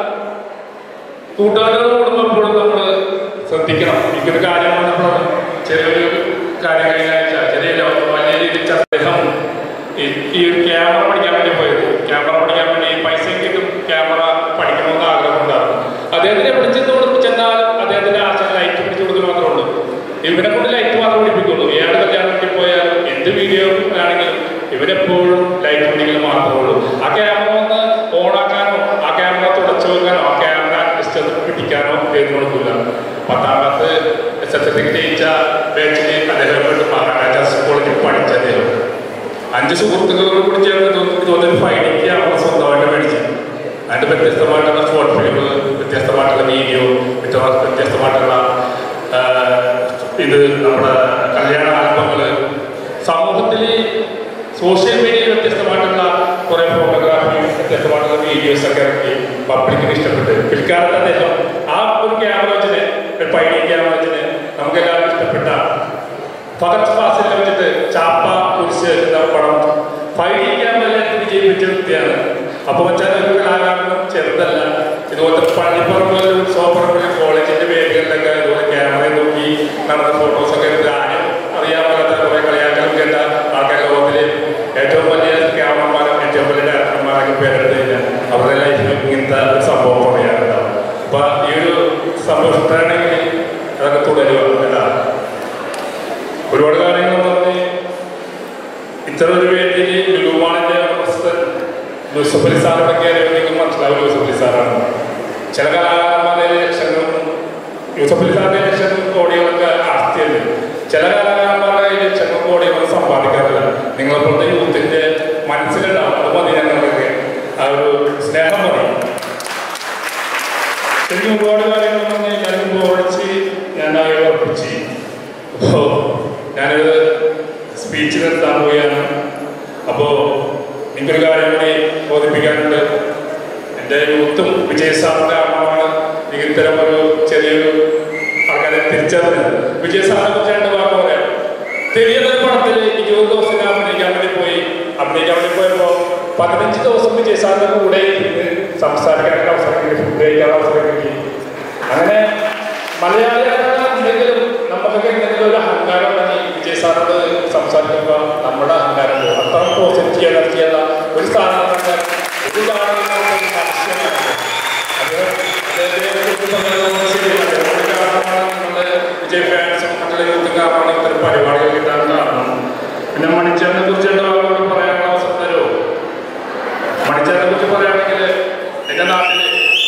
കൂട്ടുകാരോട് കൂടുമ്പോൾ എപ്പോഴും നമ്മൾ ശ്രദ്ധിക്കണം എനിക്കൊരു കാര്യം വന്നപ്പോൾ ചെറിയൊരു കാര്യം കഴിഞ്ഞ ആഴ്ച ചെറിയ ലോ- വലിയ രീതിയിൽ ചർച്ച- അദ്ദേഹം ഈ- ഈ ഒരു ക്യാമറ പഠിക്കാൻ വേണ്ടി പോയത് ക്യാമറ പഠിക്കാൻ വേണ്ടി പൈസ കിട്ടും ക്യാമറ പഠിക്കണമെന്ന് ആഗ്രഹമുണ്ടായിരുന്നു അദ്ദേഹത്തിനെ പിടിച്ചെന്ന് കൊടുത്ത് ചെന്നാലും അദ്ദേഹത്തിന്റെ ആശ ലൈറ്റ് പിടിച്ചു കൊടുക്കൽ മാത്രമേ ഉള്ളൂ ഇവനെ കൊണ്ട് ലൈറ്റ് മാത്രം പിടിപ്പിക്കുള്ളൂ ഏത് കല്യാണത്തിൽ പോയാലും എന്ത് വീഡിയോ ആണെങ്കിലും ഇവരെപ്പോഴും ലൈറ്റ് പിടിക്കൽ മാത്രമേ ഉള്ളൂ ആ ക്യാമറ ഒന്ന് ഓണാക്കാനോ ആ ക്യാമറ തുടച്ചു വെക്കാനോ ആ ക്യാമറ ജസ്റ്റ് ഒന്ന് പിടിക്കാനോ ചെയ്തു കൊടുക്കില്ല പത്താം ക്ലാസ് എസ് എസ് എൽ ജയിച്ച ബാച്ചിന് അദ്ദേഹം വേണ്ടി മഹാരാജാസ് കോളേജിൽ പഠിച്ച അദ്ദേഹം അഞ്ച് സുഹൃത്തുക്കളോട് കൂടി ചേർന്ന് ഇതൊന്നും ഇതൊന്നൊരു ഫൈനിക്ക് അവർ സ്വന്തമായിട്ട് മേടിച്ചു അതിന്റെ വ്യത്യസ്തമായിട്ടുള്ള ഷോർട്ട് ഫിലിം വ്യത്യസ്തമായിട്ടുള്ള വീഡിയോ വ്യത്യസ്തമായിട്ടുള്ള ആ, ഇത് നമ്മുടെ കല്യാണ ആൽബങ്ങള് സമൂഹത്തിൽ സോഷ്യൽ മീഡിയയിൽ വ്യത്യസ്തമായിട്ടുള്ള കുറെ ഫോട്ടോഗ്രാഫി വ്യത്യസ്തമായിട്ടുള്ള വീഡിയോസ് ഒക്കെ ഇറക്കി പബ്ലിക്കിന് ഇഷ്ടപ്പെട്ട് പിൽക്കാലത്ത് അദ്ദേഹം ആ ഒരു ക്യാമറ വെച്ചിന് ഒരു പൈഡി ക്യാമറ വെച്ചിന് നമുക്ക് എല്ലാവർക്കും ഇഷ്ടപ്പെട്ട ഫഹദ് ഫാസിലിനെ വെച്ചിട്ട് ചാപ്പ കുരിശ് എന്ന പടം ഫൈഡി ക്യാമറയിൽ വിജയിപ്പിച്ച വ്യക്തിയാണ് അപ്പൊ വെച്ചാൽ ഒരു കലാകാരനും ചെറുതല്ല ഇതുപോലത്തെ പള്ളിപ്പറമ്പിലും ഉത്സവപ്പറമ്പിലും കോളേജിന്റെ വേദികളിലൊക്കെ ഇതുപോലെ ക്യാമറ നോക്കി നടന്ന ഫോട്ടോസൊക്കെ എടുത്ത് ആരും അറിയാൻ പാടാത്ത കുറെ കളിയാക്കലും കേട്ട ആൾക്കാർ ലോകത്തില് ഏറ്റവും വലിയ ക്യാമറമാരും ഏറ്റവും വലിയ ഡയറക്ടർമാരൊക്കെ പേരെടുത്ത് കഴിഞ്ഞാൽ അവരുടെ ലൈഫിൽ ഇങ്ങനത്തെ ഒരു സംഭവം പറയാറുണ്ടാവും അപ്പൊ ഈ ഒരു സംഭവം ഇഷ്ടമാണെങ്കിൽ അതൊക്കെ തുടരുക കേട്ടാ ഒരുപാട് കാര്യങ്ങൾ പറഞ്ഞ് ഇത്ര ഒരു വേദിയിൽ ലുലുമാണിന്റെ ഉടമസ്ഥൻ യൂസഫ് അലി സാറിനൊക്കെ അറിയുമെങ്കിൽ മനസ്സിലാവും യൂസഫ് അലി സാറാണ് ചില കലാകാരന്മാരുടെ ലക്ഷങ്ങളും യൂസഫ് അലി സാറിന്റെ ലക്ഷങ്ങളും കോടികളൊക്കെ ആസ്തിയുണ്ട് ചില കലാകാരന്മാരുടെ ലക്ഷങ്ങളും കോടികളും സമ്പാദിക്കാറില്ല നിങ്ങളെപ്പോലത്തെ യൂത്തിന്റെ മനസ്സിലുണ്ടാവും അത് മതി ഞങ്ങളൊക്കെ ആ ഒരു സ്നേഹം മതി ശരിക്കും ഒരുപാട് കാര്യങ്ങൾ പറഞ്ഞ് ഞാൻ ഓടിച്ച് ഞാൻ ആകെ ഉറപ്പിച്ച് അപ്പോൾ ഞാനൊരു സ്പീച്ച് നിർത്താൻ പോവുകയാണ് അപ്പോൾ എനിക്കൊരു കാര്യം കൂടി ബോധിപ്പിക്കാനുണ്ട് എൻ്റെ യൂത്തും വിജയ് സാറിൻ്റെ അമ്മമാണ് എനിക്ക് ഇത്തരം ഒരു ചെറിയൊരു ആൾക്കാരെ തിരിച്ചറിഞ്ഞത് വിജയ് സാറിനെ കുറിച്ച് രണ്ട് വാക്ക് പറയാം തെരിയൊരു പടത്തിൽ ഇരുപത് ദിവസം ഞാൻ അഭിനയിക്കാൻ വേണ്ടി പോയി അഭിനയിക്കാൻ വേണ്ടി പോയപ്പോൾ പതിനഞ്ച് ദിവസം വിജയ് സാറിൻ്റെ കൂടെ ഇരുന്ന് സംസാരിക്കാനുള്ള അവസരം കിട്ടി ഫുഡ് കഴിക്കാനുള്ള അവസരം കിട്ടി അങ്ങനെ മലയാളികളെങ്കിലും നമുക്കൊക്കെ എന്തെങ്കിലും ഒരു അഹങ്കാരം ഉണ്ടെങ്കിൽ വിജയ് സാറിനോട് സംസാരിക്കുമ്പോൾ നമ്മുടെ അഹങ്കാരം പോകും അത്ര പോസിറ്റീവ് എനർജിയുള്ള ഒരു സ്ഥാനം ഒരു കാണുന്ന എന്റെ നാട്ടില്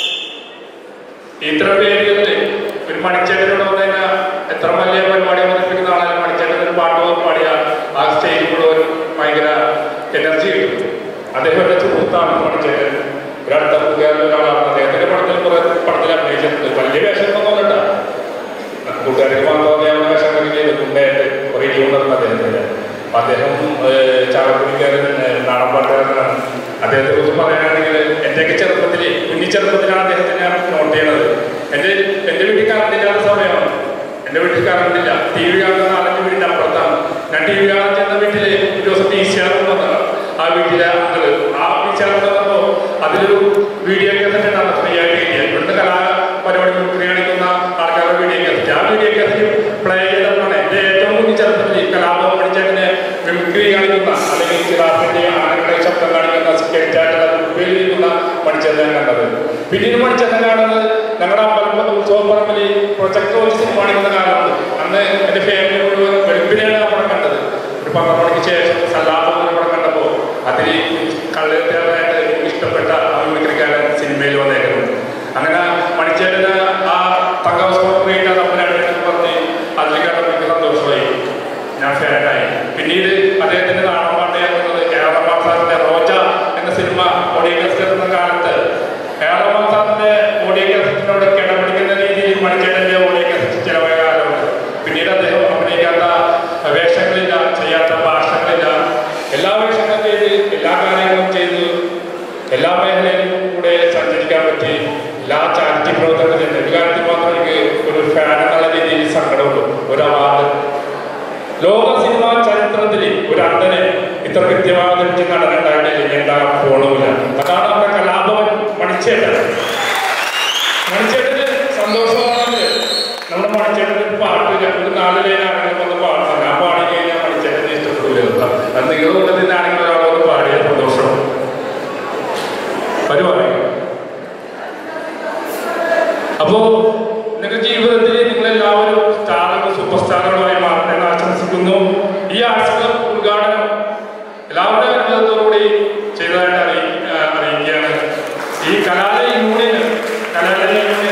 ഇത്ര പേരുകളില് ഒരു മണിച്ചേട്ടനോട് വന്നു കഴിഞ്ഞാൽ എത്ര വലിയ പരിപാടി അവതരിപ്പിക്കുന്ന ആളായാലും മണിച്ചേട്ടൻ ഒരു പാട്ട് പാടിയ ആ സ്റ്റേജ് മുഴുവൻ ഭയങ്കര എനർജി കിട്ടും അദ്ദേഹം എന്റെ സുഹൃത്താണ് മണിച്ചേട്ടൻ ഒരടുത്ത കൂട്ടുകാരിൽ ഒരാളാണ് അദ്ദേഹത്തിന്റെ പടത്തിൽ കുറെ പടത്തിൽ അഭിനയിച്ചിട്ടുണ്ട് വലിയ വേഷമൊന്നും കേട്ടോ കൂട്ടുകാർക്ക് മാത്രം അറിയാവുന്ന വേഷങ്ങളൊക്കെ ചെയ്ത് കുണ്ടയായിട്ട് കുറെ ട്യൂണറുണ്ട് അദ്ദേഹത്തിന്റെ അപ്പൊ അദ്ദേഹം ചാവക്കുടിക്കാരൻ നാടൻ പാട്ടുകാരനാണ് അദ്ദേഹത്തെ കുറിച്ച് പറയുകയാണെങ്കിൽ എന്റെയൊക്കെ ചെറുപ്പത്തിൽ കുഞ്ഞി ചെറുപ്പത്തിലാണ് അദ്ദേഹത്തെ ഞാൻ നോട്ട് ചെയ്യണത് എന്റെ എന്റെ വീട്ടിൽ കറണ്ട് ഇല്ലാത്ത സമയമാണ് എന്റെ വീട്ടിൽ കറണ്ട് ഇല്ല ടി വി കാണുന്ന നാലഞ്ച് വീടിന്റെ അപ്പുറത്താണ് ഞാൻ ടി വി കാണാൻ ചെന്ന വീട്ടില് ഒരു ദിവസം പി സി ആർ വന്നതാണ് ആ വീട്ടിലെ ആളുകൾ ആ പി സി ആർ വന്നപ്പോ അതിലൊരു വീഡിയോ കേസറ്റ് ഉണ്ടായിരുന്നു ഫ്രീ ആയിട്ട് കിട്ടിയത് ഇവിടുത്തെ കലാ പരിപാടി കാണിക്കുന്ന ആൾക്കാരുടെ വീഡിയോ കേസറ്റ് ആ വീഡിയോ കേസറ്റ് പ്ലേ ചെയ്തപ്പോഴാണ് എന്റെ ഏറ്റവും കുഞ്ഞു ചെറുപ്പത്തിൽ കലാപം പഠിച്ചതിന് മിമിക്രി കാണിക്കുന്ന അല്ലെങ്കിൽ ചിറാഫിന്റെ ആനകളുടെ ശബ്ദം കാണിക്കുന്ന സ്കെച്ചായിട്ടുള്ള ഉപയോഗിക്കുന്ന മണിച്ചേട്ടൻ കണ്ടത് പിന്നീട് മണിച്ചേട്ടൻ കാണുന്നത് ഞങ്ങളുടെ അമ്പലം ഉത്സവപ്പറമ്പിൽ പ്രൊജക്ട് വെച്ച് സിനിമ കാണിക്കുന്ന കാലമാണ് അന്ന് എന്റെ ഫാമിലി മുഴുവൻ വെളുപ്പിനെയാണ് ആ പടം കണ്ടത് ഒരു പന്ത്രണ്ട് മണിക്ക് ശേഷം സല്ലാപം എന്ന പടം കണ്ടപ്പോൾ അതിൽ കള്ളത്തിനായിട്ട് എനിക്ക് ഇഷ്ടപ്പെട്ട ആ മിമിക്രിക്കാരൻ സിനിമയിൽ വന്നേക്കുന്നത് അങ്ങനെ മണിച്ചേട്ടന് ആ തങ്കവസ്ത്രം റീഡ് അപ്പനായിട്ട് പറഞ്ഞ് അതിൽ കണ്ടപ്പോൾ എനിക്ക് സന്തോഷമായി ഞാൻ ഫാനായി പിന്നീട് അദ്ദേഹത്തിന്റെ നാടൻ പാട്ട് കേൾക്കുന്നത് കേരള സാറിന്റെ റോജ എന്ന സിനിമ ഓഡിയോ കാസറ്റ് എന്ന കാലത്ത് കേരള സാറിന്റെ ഓഡിയോ കാസറ്റിനോട് കിടപിടിക്കുന്ന രീതിയിൽ മണിച്ചേട്ടന്റെ ഓഡിയോ കാസറ്റ് ചിലവായ കാലമുണ്ട് പിന്നീട് അദ്ദേഹം അഭിനയിക്കാത്ത വേഷങ്ങളില്ല ചെയ്യാത്ത ഭാഷകളില്ല എല്ലാ വേഷങ്ങളും ചെയ്ത് എല്ലാ കാര്യങ്ങളും ചെയ്ത് എല്ലാ മേഖലയിലും കൂടെ സഞ്ചരിക്കാൻ പറ്റി എല്ലാ ചാരിറ്റി പ്രവർത്തനങ്ങളും ചെയ്ത് ഒരു കാര്യത്തിൽ മാത്രം എനിക്ക് ഒരു ഫാൻ എന്നുള്ള രീതിയിൽ സങ്കടമുള്ളൂ ഒരു അവാർഡ് ലോക സിനിമാ ചരിത്രത്തിൽ ഒരു അന്ധനെ ഇത്ര കൃത്യമായി അവതരിപ്പിച്ച നടനുണ്ടായിട്ടില്ല എന്താ പോണമില്ല അതാണ് നമ്മുടെ കലാഭവൻ മണിച്ചേട്ടൻ മണിച്ചേട്ടന് സന്തോഷമാണെങ്കിൽ നമ്മുടെ മണിച്ചേട്ടന് ഒരു പാട്ട് ഒരു നാല് ലൈനാണെങ്കിൽ ഒന്ന് പാടണം ഞാൻ പാടി കഴിഞ്ഞാൽ മണിച്ചേട്ടനെ ഇഷ്ടപ്പെടില്ല അത് നിങ്ങളുടെ കൂട്ടത്തിനാണെങ്കിൽ ഒരാളോട് പാടിയ സന്തോഷം പരിപാടി അപ്പോ നിങ്ങളുടെ ജീവിതത്തിൽ നിങ്ങൾ എല്ലാവരും സ്റ്റാറുകൾ സൂപ്പർ സ്റ്റാറുകളായി മാറണമെന്ന് ആശംസിക്കുന്നു ഈ ആശയം ഉദ്ഘാടനം എല്ലാവരുടെ അനുഭവത്തോടുകൂടി ചെയ്തതായിട്ട് അറിയി ആ, അറിയിക്കുകയാണ് ഈ കലാലയ യൂണിയന് കലാലയ